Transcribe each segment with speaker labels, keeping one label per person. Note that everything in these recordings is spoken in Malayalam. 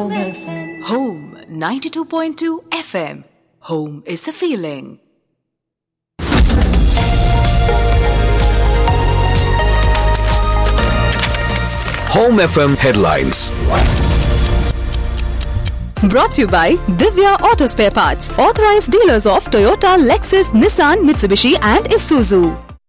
Speaker 1: Home FM.
Speaker 2: Home 92.2 FM. Home is a feeling.
Speaker 3: Home FM headlines.
Speaker 2: Brought to you by Divya Auto Spare Parts, authorized dealers of Toyota, Lexus, Nissan, Mitsubishi, and Isuzu.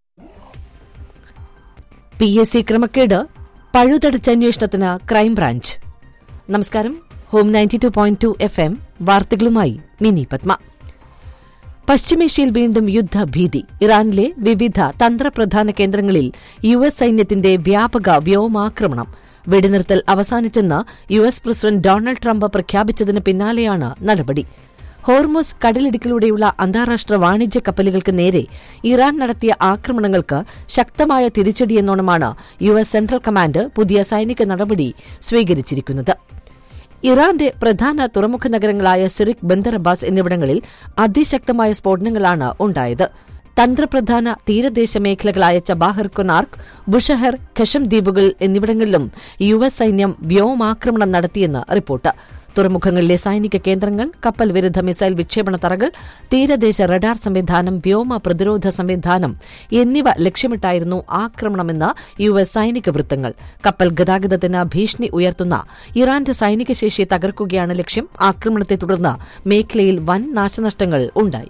Speaker 4: P S C ക്രമക്കേട് പഴുതടച്ച അന്വേഷണത്തിന് ക്രൈംബ്രാഞ്ച് നമസ്കാരം home ninety two point two F M വാർത്തകളുമായി മിനി പത്മ പശ്ചിമേഷ്യയിൽ വീണ്ടും യുദ്ധഭീതി ഇറാനിലെ വിവിധ തന്ത്രപ്രധാന കേന്ദ്രങ്ങളിൽ യു എസ് സൈന്യത്തിന്റെ വ്യാപക വ്യോമാക്രമണം വെടിനിർത്തൽ അവസാനിച്ചെന്ന് U S president Donald Trump പ്രഖ്യാപിച്ചതിന് പിന്നാലെയാണ് നടപടി ഹോർമുസ് കടലിടുക്കിലൂടെയുള്ള അന്താരാഷ്ട്ര വാണിജ്യ കപ്പലുകൾക്ക് നേരെ ഇറാൻ നടത്തിയ ആക്രമണങ്ങൾക്ക് ശക്തമായ തിരിച്ചടിയെന്നോണമാണ് യു എസ് സെൻട്രൽ കമാൻഡ് പുതിയ സൈനിക നടപടി സ്വീകരിച്ചിരിക്കുന്നത് ഇറാന്റെ പ്രധാന തുറമുഖ നഗരങ്ങളായ സിറിക് ബന്ദർ അബ്ബാസ് എന്നിവിടങ്ങളിൽ അതിശക്തമായ സ്ഫോടനങ്ങളാണ് ഉണ്ടായത് തന്ത്രപ്രധാന തീരദേശ മേഖലകളായ ചബാഹർ കൊനാർക്ക് ബുഷഹർ ഖഷം ദ്വീപുകൾ എന്നിവിടങ്ങളിലും യു എസ് സൈന്യം വ്യോമാക്രമണം നടത്തിയെന്ന് റിപ്പോർട്ട് തുറമുഖങ്ങളിലെ സൈനിക കേന്ദ്രങ്ങൾ കപ്പൽ വിരുദ്ധ മിസൈൽ വിക്ഷേപണ തറകൾ തീരദേശ റഡാർ സംവിധാനം വ്യോമ പ്രതിരോധ സംവിധാനം എന്നിവ ലക്ഷ്യമിട്ടായിരുന്നു ആക്രമണമെന്ന് യു എസ് സൈനിക വൃത്തങ്ങൾ കപ്പൽ ഗതാഗതത്തിന് ഭീഷണി ഉയർത്തുന്ന ഇറാന്റെ സൈനിക ശേഷി തകർക്കുകയാണ് ലക്ഷ്യം ആക്രമണത്തെ തുടർന്ന് മേഖലയിൽ വൻ നാശനഷ്ടങ്ങൾ ഉണ്ടായി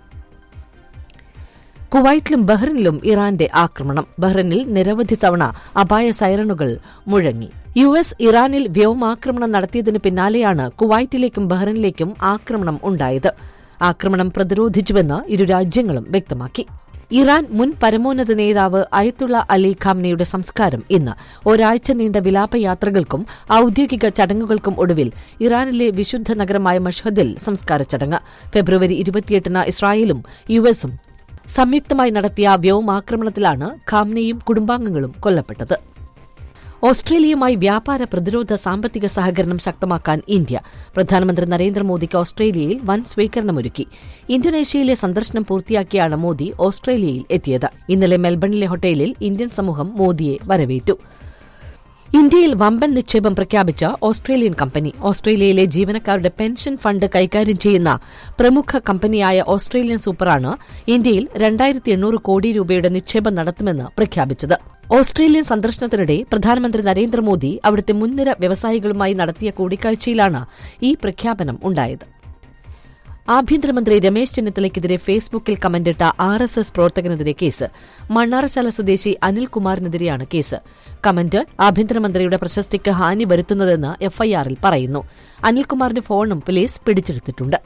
Speaker 4: കുവൈറ്റിലും ബഹ്റിനിലും ഇറാന്റെ ആക്രമണം ബഹ്റിനിൽ നിരവധി തവണ അപായ സൈറണുകൾ മുഴങ്ങി യു എസ് ഇറാനിൽ വ്യോമാക്രമണം നടത്തിയതിന് പിന്നാലെയാണ് കുവൈറ്റിലേക്കും ബഹ്റിനിലേക്കും ആക്രമണം ഉണ്ടായത് ആക്രമണം പ്രതിരോധിച്ചുവെന്ന് ഇരു രാജ്യങ്ങളും വ്യക്തമാക്കി ഇറാൻ മുൻ പരമോന്നത നേതാവ് അയത്തുള്ള അലി ഖാംനയുടെ സംസ്കാരം ഇന്ന് ഒരാഴ്ച നീണ്ട വിലാപയാത്രകൾക്കും ഔദ്യോഗിക ചടങ്ങുകൾക്കും ഒടുവിൽ ഇറാനിലെ വിശുദ്ധ നഗരമായ മഷ്ഹദിൽ സംസ്കാര ചടങ്ങ് ഫെബ്രുവരി ഇരുപത്തിയെട്ടിന് ഇസ്രായേലും യുഎസും സംയുക്തമായി നടത്തിയ വ്യോമാക്രമണത്തിലാണ് ഖാംനയും കുടുംബാംഗങ്ങളും കൊല്ലപ്പെട്ടത് ഓസ്ട്രേലിയയുമായി വ്യാപാര പ്രതിരോധ സാമ്പത്തിക സഹകരണം ശക്തമാക്കാൻ ഇന്ത്യ പ്രധാനമന്ത്രി നരേന്ദ്രമോദിക്ക് ഓസ്ട്രേലിയയിൽ വൻ സ്വീകരണമൊരുക്കി ഇന്തോനേഷ്യയിലെ സന്ദർശനം പൂർത്തിയാക്കിയാണ് മോദി ഓസ്ട്രേലിയയിൽ എത്തിയത് ഇന്നലെ മെൽബണിലെ ഹോട്ടലിൽ ഇന്ത്യൻ സമൂഹം മോദിയെ വരവേറ്റു ഇന്ത്യയിൽ വമ്പൻ നിക്ഷേപം പ്രഖ്യാപിച്ച ഓസ്ട്രേലിയൻ കമ്പനി ഓസ്ട്രേലിയയിലെ ജീവനക്കാരുടെ പെൻഷൻ ഫണ്ട് കൈകാര്യം ചെയ്യുന്ന പ്രമുഖ കമ്പനിയായ ഓസ്ട്രേലിയൻ സൂപ്പറാണ് ഇന്ത്യയിൽ രണ്ടായിരത്തി എണ്ണൂറ് കോടി രൂപയുടെ നിക്ഷേപം നടത്തുമെന്ന് പ്രഖ്യാപിച്ചത് ഓസ്ട്രേലിയൻ സന്ദർശനത്തിനിടെ പ്രധാനമന്ത്രി നരേന്ദ്രമോദി അവിടുത്തെ മുൻനിര വ്യവസായികളുമായി നടത്തിയ കൂടിക്കാഴ്ചയിലാണ് ഈ പ്രഖ്യാപനം ഉണ്ടായത് ആഭ്യന്തരമന്ത്രി രമേശ് ചെന്നിത്തലയ്ക്കെതിരെ ഫേസ്ബുക്കിൽ കമന്റിട്ട ആർ എസ് എസ് പ്രവർത്തകനെതിരെ കേസ് മണ്ണാറശാല സ്വദേശി അനിൽകുമാറിനെതിരെയാണ് കേസ് കമന്റ് ആഭ്യന്തരമന്ത്രിയുടെ പ്രശസ്തിക്ക് ഹാനി വരുത്തുന്നതെന്ന് എഫ്ഐആറിൽ പറയുന്നു അനിൽകുമാറിന്റെ ഫോണും പോലീസ് പിടിച്ചെടുത്തിട്ടുണ്ട്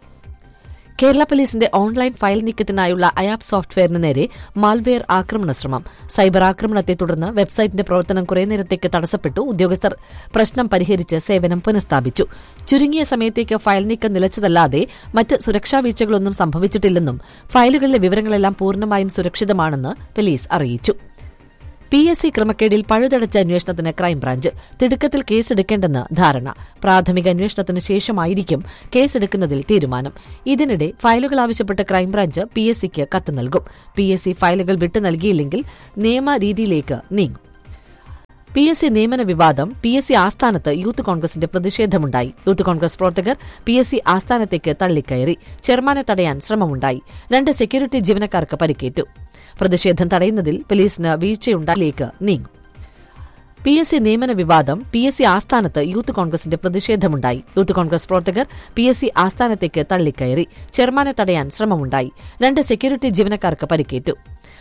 Speaker 4: കേരള പോലീസിന്റെ ഓൺലൈൻ ഫയൽ നീക്കത്തിനായുള്ള അയാപ് സോഫ്റ്റ്വെയറിന് നേരെ മാൽവെയർ ആക്രമണ ശ്രമം സൈബർ ആക്രമണത്തെ തുടർന്ന് വെബ്സൈറ്റിന്റെ പ്രവർത്തനം കുറേ നേരത്തേക്ക് തടസ്സപ്പെട്ടു ഉദ്യോഗസ്ഥർ പ്രശ്നം പരിഹരിച്ച് സേവനം പുനഃസ്ഥാപിച്ചു ചുരുങ്ങിയ സമയത്തേക്ക് ഫയൽ നീക്കം നിലച്ചതല്ലാതെ മറ്റ് സുരക്ഷാ വീഴ്ചകളൊന്നും സംഭവിച്ചിട്ടില്ലെന്നും ഫയലുകളിലെ വിവരങ്ങളെല്ലാം പൂർണ്ണമായും സുരക്ഷിതമാണെന്ന് പോലീസ് അറിയിച്ചു പി എസ് സി ക്രമക്കേടിൽ പഴുതടച്ച അന്വേഷണത്തിന് ക്രൈംബ്രാഞ്ച് തിടുക്കത്തിൽ കേസെടുക്കേണ്ടെന്ന് ധാരണ പ്രാഥമിക അന്വേഷണത്തിന് ശേഷമായിരിക്കും കേസെടുക്കുന്നതിൽ തീരുമാനം ഇതിനിടെ ഫയലുകൾ ആവശ്യപ്പെട്ട് ക്രൈംബ്രാഞ്ച് പി എസ് സിക്ക് കത്ത് നൽകും പി എസ് സി ഫയലുകൾ വിട്ടു നൽകിയില്ലെങ്കിൽ നിയമരീതിയിലേക്ക് നീങ്ങും പി എസ് സി നിയമന വിവാദം പി എസ് സി ആസ്ഥാനത്ത് യൂത്ത് കോൺഗ്രസിന്റെ പ്രതിഷേധമുണ്ടായി യൂത്ത് കോൺഗ്രസ് പ്രവർത്തകർ പി എസ് സി ആസ്ഥാനത്തേക്ക് തള്ളിക്കയറി ചെയർമാനെ തടയാൻ ശ്രമമുണ്ടായി രണ്ട് സെക്യൂരിറ്റി ജീവനക്കാർക്ക് പരിക്കേറ്റു പ്രതിഷേധം തടയുന്നതിൽ പോലീസിന് വീഴ്ചയുണ്ടായിലേക്ക് നീങ്ങും പി എസ് സി നിയമന വിവാദം പി എസ് സി ആസ്ഥാനത്ത് യൂത്ത് കോൺഗ്രസിന്റെ പ്രതിഷേധമുണ്ടായി യൂത്ത് കോൺഗ്രസ് പ്രവർത്തകർ പി എസ് സി ആസ്ഥാനത്തേക്ക് തള്ളിക്കയറി ചെയർമാനെ തടയാൻ ശ്രമമുണ്ടായി രണ്ട് സെക്യൂരിറ്റി ജീവനക്കാർക്ക് പരിക്കേറ്റു